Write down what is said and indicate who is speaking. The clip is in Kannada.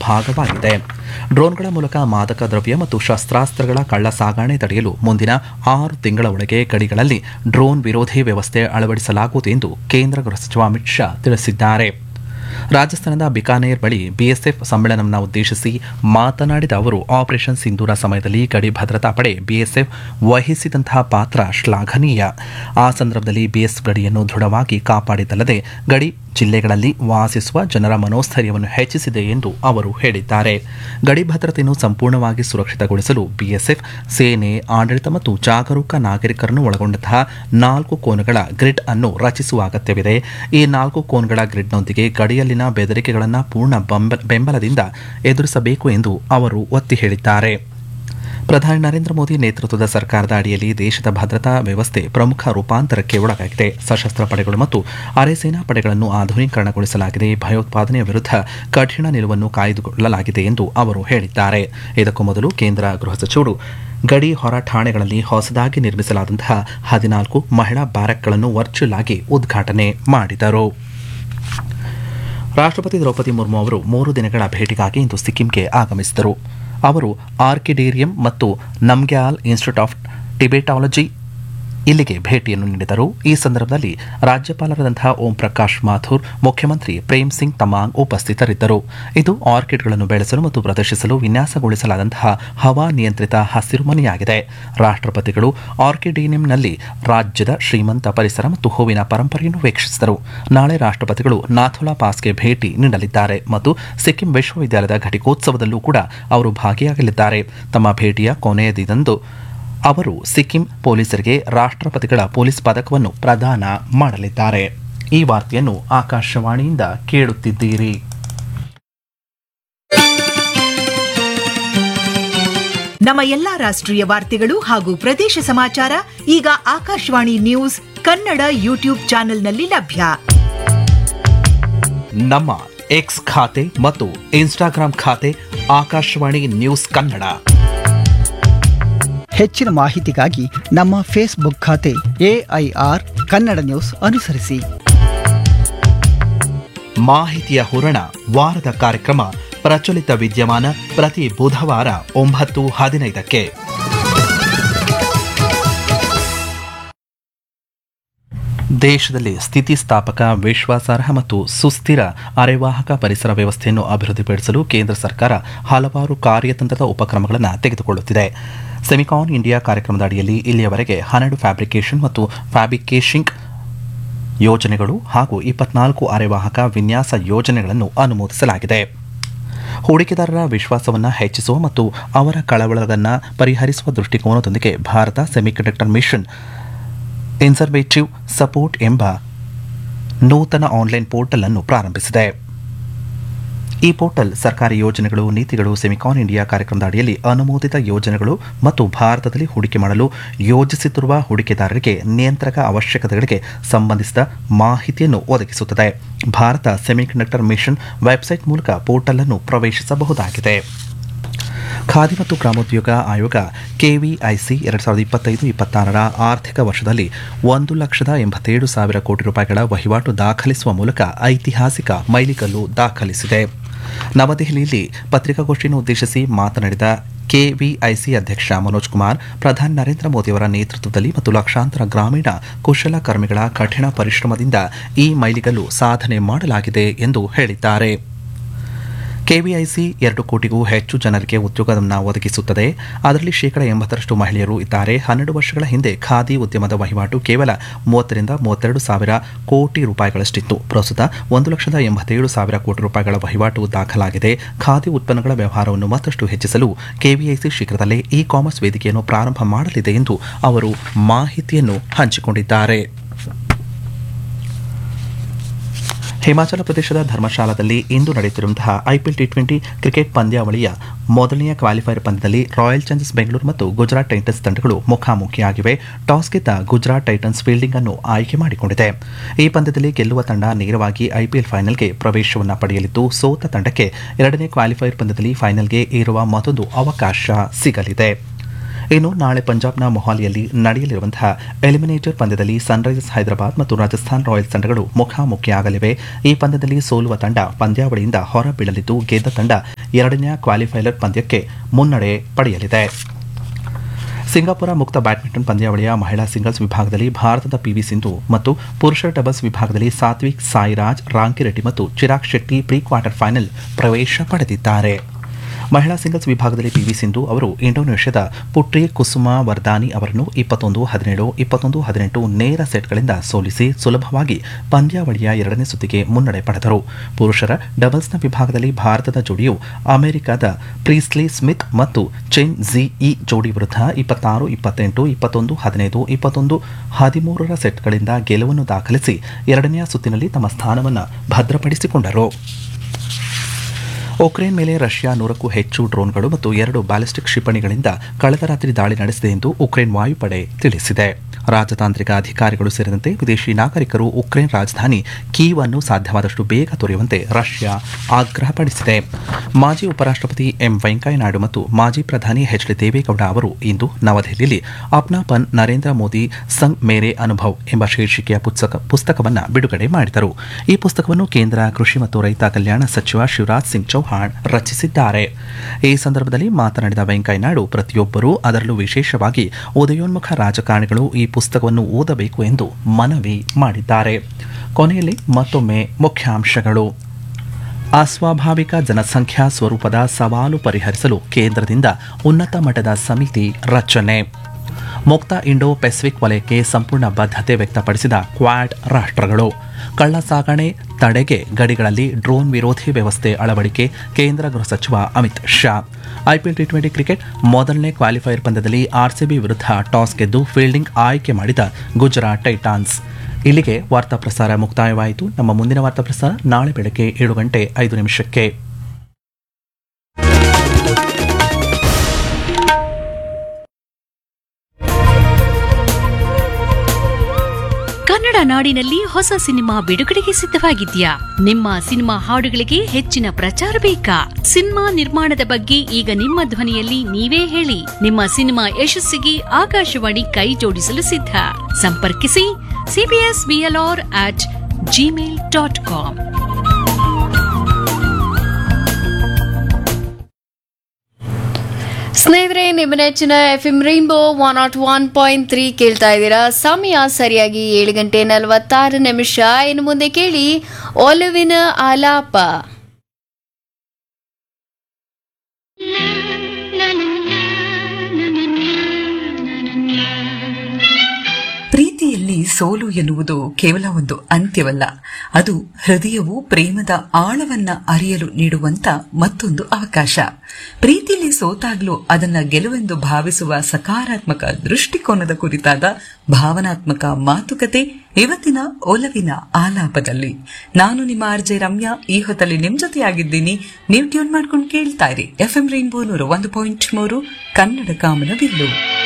Speaker 1: ಭಾಗವಾಗಿದೆ ಡ್ರೋನ್ಗಳ ಮೂಲಕ ಮಾದಕ ದ್ರವ್ಯ ಮತ್ತು ಶಸ್ತ್ರಾಸ್ತ್ರಗಳ ಕಳ್ಳ ಸಾಗಣೆ ತಡೆಯಲು ಮುಂದಿನ ಆರು ತಿಂಗಳ ಒಳಗೆ ಗಡಿಗಳಲ್ಲಿ ಡ್ರೋನ್ ವಿರೋಧಿ ವ್ಯವಸ್ಥೆ ಅಳವಡಿಸಲಾಗುವುದು ಎಂದು ಕೇಂದ್ರ ಗೃಹ ಸಚಿವ ಅಮಿತ್ ಶಾ ತಿಳಿಸಿದ್ದಾರೆ ರಾಜಸ್ಥಾನದ ಬಿಕಾನೇರ್ ಬಳಿ ಬಿಎಸ್ಎಫ್ ಸಮ್ಮೇಳನವನ್ನು ಉದ್ದೇಶಿಸಿ ಮಾತನಾಡಿದ ಅವರು ಆಪರೇಷನ್ ಸಿಂಧೂರ ಸಮಯದಲ್ಲಿ ಗಡಿ ಭದ್ರತಾ ಪಡೆ ಬಿಎಸ್ಎಫ್ ವಹಿಸಿದಂತಹ ಪಾತ್ರ ಶ್ಲಾಘನೀಯ ಆ ಸಂದರ್ಭದಲ್ಲಿ ಬಿಎಸ್ ಗಡಿಯನ್ನು ದೃಢವಾಗಿ ಕಾಪಾಡಿದಲ್ಲದೆ ಗಡಿ ಜಿಲ್ಲೆಗಳಲ್ಲಿ ವಾಸಿಸುವ ಜನರ ಮನೋಸ್ಥೈರ್ಯವನ್ನು ಹೆಚ್ಚಿಸಿದೆ ಎಂದು ಅವರು ಹೇಳಿದ್ದಾರೆ ಗಡಿ ಭದ್ರತೆಯನ್ನು ಸಂಪೂರ್ಣವಾಗಿ ಸುರಕ್ಷಿತಗೊಳಿಸಲು ಬಿಎಸ್ಎಫ್ ಸೇನೆ ಆಡಳಿತ ಮತ್ತು ಜಾಗರೂಕ ನಾಗರಿಕರನ್ನು ಒಳಗೊಂಡಂತಹ ನಾಲ್ಕು ಕೋನಗಳ ಗ್ರಿಡ್ ಅನ್ನು ರಚಿಸುವ ಅಗತ್ಯವಿದೆ ಈ ನಾಲ್ಕು ಕೋನ್ಗಳ ಗ್ರಿಡ್ನೊಂದಿಗೆ ಗಡಿಯಲ್ಲಿನ ಬೆದರಿಕೆಗಳನ್ನು ಪೂರ್ಣ ಬೆಂಬ- ಬೆಂಬಲದಿಂದ ಎದುರಿಸಬೇಕು ಎಂದು ಅವರು ಒತ್ತಿ ಹೇಳಿದ್ದಾರೆ ಪ್ರಧಾನಿ ನರೇಂದ್ರ ಮೋದಿ ನೇತೃತ್ವದ ಸರ್ಕಾರದ ಅಡಿಯಲ್ಲಿ ದೇಶದ ಭದ್ರತಾ ವ್ಯವಸ್ಥೆ ಪ್ರಮುಖ ರೂಪಾಂತರಕ್ಕೆ ಒಳಗಾಗಿದೆ ಸಶಸ್ತ್ರ ಪಡೆಗಳು ಮತ್ತು ಅರೆ ಸೇನಾ ಪಡೆಗಳನ್ನು ಆಧುನೀಕರಣಗೊಳಿಸಲಾಗಿದೆ ಭಯೋತ್ಪಾದನೆಯ ವಿರುದ್ಧ ಕಠಿಣ ನಿಲುವನ್ನು ಕಾಯ್ದುಕೊಳ್ಳಲಾಗಿದೆ ಎಂದು ಅವರು ಹೇಳಿದ್ದಾರೆ ಇದಕ್ಕೂ ಮೊದಲು ಕೇಂದ್ರ ಗೃಹ ಸಚಿವರು ಗಡಿ ಹೊರ ಠಾಣೆಗಳಲ್ಲಿ ಹೊಸದಾಗಿ ನಿರ್ಮಿಸಲಾದಂತಹ ಹದಿನಾಲ್ಕು ಮಹಿಳಾ ಬ್ಯಾರಕ್ಗಳನ್ನು ವರ್ಚುವಲ್ ಆಗಿ ಉದ್ಘಾಟನೆ ಮಾಡಿದರು ರಾಷ್ಟ್ರಪತಿ ದ್ರೌಪದಿ ಮುರ್ಮು ಅವರು ಮೂರು ದಿನಗಳ ಭೇಟಿಗಾಗಿ ಇಂದು ಸಿಕ್ಕಿಂಗೆ ಆಗಮಿಸಿದರು ಅವರು ಆರ್ಕಿಡೇರಿಯಂ ಮತ್ತು ನಮ್ಗ್ಯಾಲ್ ಇನ್ಸ್ಟಿಟ್ಯೂಟ್ ಆಫ್ ಟಿಬೆಟಾಲಜಿ ಇಲ್ಲಿಗೆ ಭೇಟಿಯನ್ನು ನೀಡಿದರು ಈ ಸಂದರ್ಭದಲ್ಲಿ ರಾಜ್ಯಪಾಲರಾದಂತಹ ಓಂ ಪ್ರಕಾಶ್ ಮಾಥುರ್ ಮುಖ್ಯಮಂತ್ರಿ ಪ್ರೇಮ್ ಸಿಂಗ್ ತಮಾಂಗ್ ಉಪಸ್ಥಿತರಿದ್ದರು ಇದು ಆರ್ಕಿಡ್ಗಳನ್ನು ಬೆಳೆಸಲು ಮತ್ತು ಪ್ರದರ್ಶಿಸಲು ವಿನ್ಯಾಸಗೊಳಿಸಲಾದಂತಹ ಹವಾ ನಿಯಂತ್ರಿತ ಹಸಿರುಮನೆಯಾಗಿದೆ ರಾಷ್ಟ್ರಪತಿಗಳು ಆರ್ಕಿಡೇನಿಯಂನಲ್ಲಿ ರಾಜ್ಯದ ಶ್ರೀಮಂತ ಪರಿಸರ ಮತ್ತು ಹೂವಿನ ಪರಂಪರೆಯನ್ನು ವೀಕ್ಷಿಸಿದರು ನಾಳೆ ರಾಷ್ಟ್ರಪತಿಗಳು ನಾಥುಲಾ ಪಾಸ್ಗೆ ಭೇಟಿ ನೀಡಲಿದ್ದಾರೆ ಮತ್ತು ಸಿಕ್ಕಿಂ ವಿಶ್ವವಿದ್ಯಾಲಯದ ಘಟಿಕೋತ್ಸವದಲ್ಲೂ ಕೂಡ ಅವರು ಭಾಗಿಯಾಗಲಿದ್ದಾರೆ ತಮ್ಮ ಭೇಟಿಯ ಕೊನೆಯ ದಿನದಂದು ಅವರು ಸಿಕ್ಕಿಂ ಪೊಲೀಸರಿಗೆ ರಾಷ್ಟ್ರಪತಿಗಳ ಪೊಲೀಸ್ ಪದಕವನ್ನು ಪ್ರದಾನ ಮಾಡಲಿದ್ದಾರೆ ಈ ವಾರ್ತೆಯನ್ನು ಆಕಾಶವಾಣಿಯಿಂದ ಕೇಳುತ್ತಿದ್ದೀರಿ
Speaker 2: ನಮ್ಮ ಎಲ್ಲಾ ರಾಷ್ಟ್ರೀಯ ವಾರ್ತೆಗಳು ಹಾಗೂ ಪ್ರದೇಶ ಸಮಾಚಾರ ಈಗ ಆಕಾಶವಾಣಿ ನ್ಯೂಸ್ ಕನ್ನಡ ಯೂಟ್ಯೂಬ್ ಚಾನೆಲ್ನಲ್ಲಿ ಲಭ್ಯ
Speaker 1: ನಮ್ಮ ಎಕ್ಸ್ ಖಾತೆ ಮತ್ತು ಇನ್ಸ್ಟಾಗ್ರಾಂ ಖಾತೆ ಆಕಾಶವಾಣಿ ನ್ಯೂಸ್ ಕನ್ನಡ
Speaker 3: ಹೆಚ್ಚಿನ ಮಾಹಿತಿಗಾಗಿ ನಮ್ಮ ಫೇಸ್ಬುಕ್ ಖಾತೆ ಎಐಆರ್ ಕನ್ನಡ ನ್ಯೂಸ್ ಅನುಸರಿಸಿ
Speaker 1: ಮಾಹಿತಿಯ ಹೂರಣ ವಾರದ ಕಾರ್ಯಕ್ರಮ ಪ್ರಚಲಿತ ವಿದ್ಯಮಾನ ಪ್ರತಿ ಬುಧವಾರ ಒಂಬತ್ತು ಹದಿನೈದಕ್ಕೆ ದೇಶದಲ್ಲಿ ಸ್ಥಿತಿಸ್ಥಾಪಕ ವಿಶ್ವಾಸಾರ್ಹ ಮತ್ತು ಸುಸ್ಥಿರ ಅರೆವಾಹಕ ಪರಿಸರ ವ್ಯವಸ್ಥೆಯನ್ನು ಅಭಿವೃದ್ಧಿಪಡಿಸಲು ಕೇಂದ್ರ ಸರ್ಕಾರ ಹಲವಾರು ಕಾರ್ಯತಂತ್ರದ ಉಪಕ್ರಮಗಳನ್ನು ತೆಗೆದುಕೊಳ್ಳುತ್ತಿದೆ ಸೆಮಿಕಾನ್ ಇಂಡಿಯಾ ಕಾರ್ಯಕ್ರಮದ ಅಡಿಯಲ್ಲಿ ಇಲ್ಲಿಯವರೆಗೆ ಹನ್ನೆರಡು ಫ್ಯಾಬ್ರಿಕೇಷನ್ ಮತ್ತು ಫ್ಯಾಬ್ರಿಕೇಶಿಂಗ್ ಯೋಜನೆಗಳು ಹಾಗೂ ಇಪ್ಪತ್ನಾಲ್ಕು ಅರೆವಾಹಕ ವಿನ್ಯಾಸ ಯೋಜನೆಗಳನ್ನು ಅನುಮೋದಿಸಲಾಗಿದೆ ಹೂಡಿಕೆದಾರರ ವಿಶ್ವಾಸವನ್ನು ಹೆಚ್ಚಿಸುವ ಮತ್ತು ಅವರ ಕಳವಳಗಳನ್ನು ಪರಿಹರಿಸುವ ದೃಷ್ಟಿಕೋನದೊಂದಿಗೆ ಭಾರತ ಸೆಮಿಕಂಡಕ್ಟರ್ ಮಿಷನ್ ಇನ್ಸರ್ವೇಟಿವ್ ಸಪೋರ್ಟ್ ಎಂಬ ನೂತನ ಆನ್ಲೈನ್ ಪೋರ್ಟಲ್ ಅನ್ನು ಪ್ರಾರಂಭಿಸಿದೆ ಈ ಪೋರ್ಟಲ್ ಸರ್ಕಾರಿ ಯೋಜನೆಗಳು ನೀತಿಗಳು ಸೆಮಿಕಾನ್ ಇಂಡಿಯಾ ಕಾರ್ಯಕ್ರಮದ ಅಡಿಯಲ್ಲಿ ಅನುಮೋದಿತ ಯೋಜನೆಗಳು ಮತ್ತು ಭಾರತದಲ್ಲಿ ಹೂಡಿಕೆ ಮಾಡಲು ಯೋಜಿಸುತ್ತಿರುವ ಹೂಡಿಕೆದಾರರಿಗೆ ನಿಯಂತ್ರಕ ಅವಶ್ಯಕತೆಗಳಿಗೆ ಸಂಬಂಧಿಸಿದ ಮಾಹಿತಿಯನ್ನು ಒದಗಿಸುತ್ತದೆ ಭಾರತ ಸೆಮಿಕಂಡಕ್ಟರ್ ಮಿಷನ್ ವೆಬ್ಸೈಟ್ ಮೂಲಕ ಪೋರ್ಟಲ್ ಅನ್ನು ಪ್ರವೇಶಿಸಬಹುದಾಗಿದೆ ಖಾದಿ ಮತ್ತು ಗ್ರಾಮೋದ್ಯೋಗ ಆಯೋಗ ಕೆವಿಐಸಿ ಎರಡು ಸಾವಿರದ ಇಪ್ಪತ್ತೈದು ಇಪ್ಪತ್ತಾರರ ಆರ್ಥಿಕ ವರ್ಷದಲ್ಲಿ ಒಂದು ಲಕ್ಷದ ಎಂಬತ್ತೇಳು ಸಾವಿರ ಕೋಟಿ ರೂಪಾಯಿಗಳ ವಹಿವಾಟು ದಾಖಲಿಸುವ ಮೂಲಕ ಐತಿಹಾಸಿಕ ಮೈಲಿಗಲ್ಲು ದಾಖಲಿಸಿದೆ ನವದೆಹಲಿಯಲ್ಲಿ ಪತ್ರಿಕಾಗೋಷ್ಠಿಯನ್ನು ಉದ್ದೇಶಿಸಿ ಮಾತನಾಡಿದ ಕೆವಿಐಸಿ ಅಧ್ಯಕ್ಷ ಮನೋಜ್ ಕುಮಾರ್ ಪ್ರಧಾನಿ ನರೇಂದ್ರ ಮೋದಿಯವರ ನೇತೃತ್ವದಲ್ಲಿ ಮತ್ತು ಲಕ್ಷಾಂತರ ಗ್ರಾಮೀಣ ಕುಶಲಕರ್ಮಿಗಳ ಕಠಿಣ ಪರಿಶ್ರಮದಿಂದ ಈ ಮೈಲಿಗಲ್ಲು ಸಾಧನೆ ಮಾಡಲಾಗಿದೆ ಎಂದು ಹೇಳಿದ್ದಾರೆ ಕೆವಿಐಸಿ ಎರಡು ಕೋಟಿಗೂ ಹೆಚ್ಚು ಜನರಿಗೆ ಉದ್ಯೋಗವನ್ನು ಒದಗಿಸುತ್ತದೆ ಅದರಲ್ಲಿ ಶೇಕಡ ಎಂಬತ್ತರಷ್ಟು ಮಹಿಳೆಯರು ಇದ್ದಾರೆ ಹನ್ನೆರಡು ವರ್ಷಗಳ ಹಿಂದೆ ಖಾದಿ ಉದ್ಯಮದ ವಹಿವಾಟು ಕೇವಲ ಮೂವತ್ತರಿಂದ ಮೂವತ್ತೆರಡು ಸಾವಿರ ಕೋಟಿ ರೂಪಾಯಿಗಳಷ್ಟಿತ್ತು ಪ್ರಸ್ತುತ ಒಂದು ಲಕ್ಷದ ಎಂಬತ್ತೇಳು ಸಾವಿರ ಕೋಟಿ ರೂಪಾಯಿಗಳ ವಹಿವಾಟು ದಾಖಲಾಗಿದೆ ಖಾದಿ ಉತ್ಪನ್ನಗಳ ವ್ಯವಹಾರವನ್ನು ಮತ್ತಷ್ಟು ಹೆಚ್ಚಿಸಲು ಕೆವಿಐಸಿ ಶೀಘ್ರದಲ್ಲೇ ಇ ಕಾಮರ್ಸ್ ವೇದಿಕೆಯನ್ನು ಪ್ರಾರಂಭ ಮಾಡಲಿದೆ ಎಂದು ಅವರು ಮಾಹಿತಿಯನ್ನು ಹಂಚಿಕೊಂಡಿದ್ದಾರೆ ಹಿಮಾಚಲ ಪ್ರದೇಶದ ಧರ್ಮಶಾಲಾದಲ್ಲಿ ಇಂದು ನಡೆಯುತ್ತಿರುವಂತಹ ಐಪಿಎಲ್ ಟಿ ಟ್ವೆಂಟಿ ಕ್ರಿಕೆಟ್ ಪಂದ್ಯಾವಳಿಯ ಮೊದಲನೆಯ ಕ್ವಾಲಿಫೈಯರ್ ಪಂದ್ಯದಲ್ಲಿ ರಾಯಲ್ ಚಾಲೆಂಜರ್ಸ್ ಬೆಂಗಳೂರು ಮತ್ತು ಗುಜರಾತ್ ಟೈಟನ್ಸ್ ತಂಡಗಳು ಮುಖಾಮುಖಿಯಾಗಿವೆ ಟಾಸ್ ಗೆದ್ದ ಗುಜರಾತ್ ಟೈಟನ್ಸ್ ಫೀಲ್ಡಿಂಗ್ ಅನ್ನು ಆಯ್ಕೆ ಮಾಡಿಕೊಂಡಿದೆ ಈ ಪಂದ್ಯದಲ್ಲಿ ಗೆಲ್ಲುವ ತಂಡ ನೇರವಾಗಿ ಐಪಿಎಲ್ ಫೈನಲ್ಗೆ ಪ್ರವೇಶವನ್ನು ಪಡೆಯಲಿದ್ದು ಸೋತ ತಂಡಕ್ಕೆ ಎರಡನೇ ಕ್ವಾಲಿಫೈಯರ್ ಪಂದ್ಯದಲ್ಲಿ ಫೈನಲ್ಗೆ ಏರುವ ಮತ್ತೊಂದು ಅವಕಾಶ ಸಿಗಲಿದೆ ಇನ್ನು ನಾಳೆ ಪಂಜಾಬ್ನ ಮೊಹಾಲಿಯಲ್ಲಿ ನಡೆಯಲಿರುವಂತಹ ಎಲಿಮಿನೇಟರ್ ಪಂದ್ಯದಲ್ಲಿ ಸನ್ರೈಸರ್ಸ್ ಹೈದರಾಬಾದ್ ಮತ್ತು ರಾಜಸ್ಥಾನ್ ರಾಯಲ್ಸ್ ತಂಡಗಳು ಮುಖಾಮುಖಿಯಾಗಲಿವೆ ಈ ಪಂದ್ಯದಲ್ಲಿ ಸೋಲುವ ತಂಡ ಪಂದ್ಯಾವಳಿಯಿಂದ ಹೊರಬೀಳಲಿದ್ದು ಗೆದ್ದ ತಂಡ ಎರಡನೇ ಕ್ವಾಲಿಫೈಯರ್ ಪಂದ್ಯಕ್ಕೆ ಮುನ್ನಡೆ ಪಡೆಯಲಿದೆ ಸಿಂಗಾಪುರ ಮುಕ್ತ ಬ್ಯಾಡ್ಮಿಂಟನ್ ಪಂದ್ಯಾವಳಿಯ ಮಹಿಳಾ ಸಿಂಗಲ್ಸ್ ವಿಭಾಗದಲ್ಲಿ ಭಾರತದ ಪಿವಿ ಸಿಂಧು ಮತ್ತು ಪುರುಷರ ಡಬಲ್ಸ್ ವಿಭಾಗದಲ್ಲಿ ಸಾತ್ವಿಕ್ ಸಾಯಿರಾಜ್ ರಾಂಕಿರೆಡ್ಡಿ ಮತ್ತು Chirag Shetty pre quarter final ಪ್ರವೇಶ ಪಡೆದಿದ್ದಾರೆ ಮಹಿಳಾ ಸಿಂಗಲ್ಸ್ ವಿಭಾಗದಲ್ಲಿ ಪಿವಿ ಸಿಂಧು ಅವರು ಇಂಡೋನೇಷ್ಯಾದ ಪುಟ್ರಿ ಕುಸುಮಾ ವರ್ದಾನಿ ಅವರನ್ನು ಇಪ್ಪತ್ತೊಂದು ಹದಿನೇಳು ಇಪ್ಪತ್ತೊಂದು ಹದಿನೆಂಟು ನೇರ ಸೆಟ್ಗಳಿಂದ ಸೋಲಿಸಿ ಸುಲಭವಾಗಿ ಪಂದ್ಯಾವಳಿಯ ಎರಡನೇ ಸುತ್ತಿಗೆ ಮುನ್ನಡೆ ಪಡೆದರು ಪುರುಷರ ಡಬಲ್ಸ್ನ ವಿಭಾಗದಲ್ಲಿ ಭಾರತದ ಜೋಡಿಯು ಅಮೆರಿಕದ ಪ್ರೀಸ್ಲಿ ಸ್ಮಿತ್ ಮತ್ತು ಚೆನ್ ಝಿ ಇ ಜೋಡಿ ವಿರುದ್ಧ ಇಪ್ಪತ್ತಾರು ಇಪ್ಪತ್ತೆಂಟು ಇಪ್ಪತ್ತೊಂದು ಹದಿನೈದು ಇಪ್ಪತ್ತೊಂದು ಹದಿಮೂರರ ಸೆಟ್ಗಳಿಂದ ಗೆಲುವನ್ನು ದಾಖಲಿಸಿ ಎರಡನೆಯ ಸುತ್ತಿನಲ್ಲಿ ತಮ್ಮ ಸ್ಥಾನವನ್ನು ಭದ್ರಪಡಿಸಿಕೊಂಡರು ಉಕ್ರೇನ್ ಮೇಲೆ ರಷ್ಯಾ ನೂರಕ್ಕೂ ಹೆಚ್ಚು ಡ್ರೋನ್ಗಳು ಮತ್ತು ಎರಡು ಬ್ಯಾಲಿಸ್ಟಿಕ್ ಕ್ಷಿಪಣಿಗಳಿಂದ ಕಳೆದ ರಾತ್ರಿ ದಾಳಿ ನಡೆಸಿದೆ ಎಂದು ಉಕ್ರೇನ್ ವಾಯುಪಡೆ ತಿಳಿಸಿದೆ ರಾಜತಾಂತ್ರಿಕ ಅಧಿಕಾರಿಗಳು ಸೇರಿದಂತೆ ವಿದೇಶಿ ನಾಗರಿಕರು ಉಕ್ರೇನ್ ರಾಜಧಾನಿ ಕೀವ್ ಅನ್ನು ಸಾಧ್ಯವಾದಷ್ಟು ಬೇಗ ತೊರೆಯುವಂತೆ ರಷ್ಯಾ ಆಗ್ರಹಪಡಿಸಿದೆ ಮಾಜಿ ಉಪರಾಷ್ಟ್ರಪತಿ ಎಂ ವೆಂಕಯ್ಯನಾಯ್ಡು ಮತ್ತು ಮಾಜಿ ಪ್ರಧಾನಿ ಎಚ್ ಡಿ ದೇವೇಗೌಡ ಅವರು ಇಂದು ನವದೆಹಲಿಯಲ್ಲಿ ಅಪ್ನಾಪನ್ ನರೇಂದ್ರ ಮೋದಿ ಸಂಗ್ ಮೇರೆ ಅನುಭವ್ ಎಂಬ ಶೀರ್ಷಿಕೆಯ ಪುಸ್ತಕ ಪುಸ್ತಕವನ್ನು ಬಿಡುಗಡೆ ಮಾಡಿದರು ಈ ಪುಸ್ತಕವನ್ನು ಕೇಂದ್ರ ಕೃಷಿ ಮತ್ತು ರೈತ ಕಲ್ಯಾಣ ಸಚಿವ ಶಿವರಾಜ್ ಸಿಂಗ್ ಚೌಹಾಣ್ ರಚಿಸಿದ್ದಾರೆ ಈ ಸಂದರ್ಭದಲ್ಲಿ ಮಾತನಾಡಿದ ವೆಂಕಯ್ಯನಾಯ್ಡು ಪ್ರತಿಯೊಬ್ಬರೂ ಅದರಲ್ಲೂ ವಿಶೇಷವಾಗಿ ಉದಯೋನ್ಮುಖ ರಾಜಕಾರಣಿಗಳು ಈ ಪುಸ್ತಕವನ್ನು ಓದಬೇಕು ಎಂದು ಮನವಿ ಮಾಡಿದ್ದಾರೆ ಕೊನೆಯಲ್ಲಿ ಮತ್ತೊಮ್ಮೆ ಮುಖ್ಯಾಂಶಗಳು ಅಸ್ವಾಭಾವಿಕ ಜನಸಂಖ್ಯಾ ಸ್ವರೂಪದ ಸವಾಲು ಪರಿಹರಿಸಲು ಕೇಂದ್ರದಿಂದ ಉನ್ನತ ಮಟ್ಟದ ಸಮಿತಿ ರಚನೆ ಮುಕ್ತ ಇಂಡೋ ಪೆಸಿಫಿಕ್ ವಲಯಕ್ಕೆ ಸಂಪೂರ್ಣ ಬದ್ಧತೆ ವ್ಯಕ್ತಪಡಿಸಿದ ಕ್ವಾಡ್ ರಾಷ್ಟ್ರಗಳು ಕಳ್ಳ ಸಾಗಣೆ ತಡೆಗೆ ಗಡಿಗಳಲ್ಲಿ ಡ್ರೋನ್ ವಿರೋಧಿ ವ್ಯವಸ್ಥೆ ಅಳವಡಿಕೆ ಕೇಂದ್ರ ಗೃಹ ಸಚಿವ Amit Shah IPL T twenty cricket ಮೊದಲನೇ ಕ್ವಾಲಿಫೈಯರ್ ಪಂದ್ಯದಲ್ಲಿ ಆರ್ಸಿಬಿ ವಿರುದ್ಧ ಟಾಸ್ ಗೆದ್ದು ಫೀಲ್ಡಿಂಗ್ ಆಯ್ಕೆ ಮಾಡಿದ ಗುಜರಾತ್ ಟೈಟಾನ್ಸ್ ಇಲ್ಲಿಗೆ ವಾರ್ತಾ ಪ್ರಸಾರ ಮುಕ್ತಾಯವಾಯಿತು ನಮ್ಮ ಮುಂದಿನ ವಾರ್ತಾ ಪ್ರಸಾರ ನಾಳೆ ಬೆಳಗ್ಗೆ ಏಳು ಗಂಟೆ ಐದು ನಿಮಿಷಕ್ಕೆ
Speaker 4: ಕನ್ನಡ ನಾಡಿನಲ್ಲಿ ಹೊಸ ಸಿನಿಮಾ ಬಿಡುಗಡೆಗೆ ಸಿದ್ಧವಾಗಿದ್ಯಾ ನಿಮ್ಮ ಸಿನಿಮಾ ಹಾಡುಗಳಿಗೆ ಹೆಚ್ಚಿನ ಪ್ರಚಾರ ಬೇಕಾ ಸಿನಿಮಾ ನಿರ್ಮಾಣದ ಬಗ್ಗೆ ಈಗ ನಿಮ್ಮ ಧ್ವನಿಯಲ್ಲಿ ನೀವೇ ಹೇಳಿ ನಿಮ್ಮ ಸಿನಿಮಾ ಯಶಸ್ಸಿಗೆ ಆಕಾಶವಾಣಿ ಕೈ ಜೋಡಿಸಲು ಸಿದ್ಧ ಸಂಪರ್ಕಿಸಿ CBS BLR at Gmail dot com
Speaker 5: ಸ್ನೇಹಿತರೆ ನಿಮ್ಮ ನೆಚ್ಚಿನ F M rainbow one nought one point three ಕೇಳ್ತಾ ಇದ್ದೀರಾ ಸಮಯ ಸರಿಯಾಗಿ ಏಳು ಗಂಟೆ ನಲವತ್ತಾರು ನಿಮಿಷ ಇನ್ನು ಮುಂದೆ ಕೇಳಿ ಒಲುವಿನ ಆಲಾಪ
Speaker 6: ಪ್ರೀತಿಯಲ್ಲಿ ಸೋಲು ಎನ್ನುವುದು ಕೇವಲ ಒಂದು ಅಂತ್ಯವಲ್ಲ ಅದು ಹೃದಯವು ಪ್ರೇಮದ ಆಳವನ್ನ ಅರಿಯಲು ನೀಡುವಂತ ಮತ್ತೊಂದು ಅವಕಾಶ ಪ್ರೀತಿಯಲ್ಲಿ ಸೋತಾಗ್ಲೂ ಅದನ್ನ ಗೆಲುವೆಂದು ಭಾವಿಸುವ ಸಕಾರಾತ್ಮಕ ದೃಷ್ಟಿಕೋನದ ಕುರಿತಾದ ಭಾವನಾತ್ಮಕ ಮಾತುಕತೆ ಇವತ್ತಿನ ಒಲವಿನ ಆಲಾಪದಲ್ಲಿ ನಾನು ನಿಮ್ಮ ಆರ್ಜೆ ರಮ್ಯಾ ಈ ಹೊತ್ತಲ್ಲಿ ನಿಮ್ ಜೊತೆಯಾಗಿದ್ದೀನಿ ನೀವು ಟ್ಯೂನ್ ಮಾಡ್ಕೊಂಡು ಕೇಳ್ತಾ ಇರಿ ಎಫ್ ಎಂ ರೈನ್ಬೋ ನೂರ ಒಂದು ಪಾಯಿಂಟ್ ಮೂರು ಕನ್ನಡ ಕಾಮನ ಬಿಲ್ಲು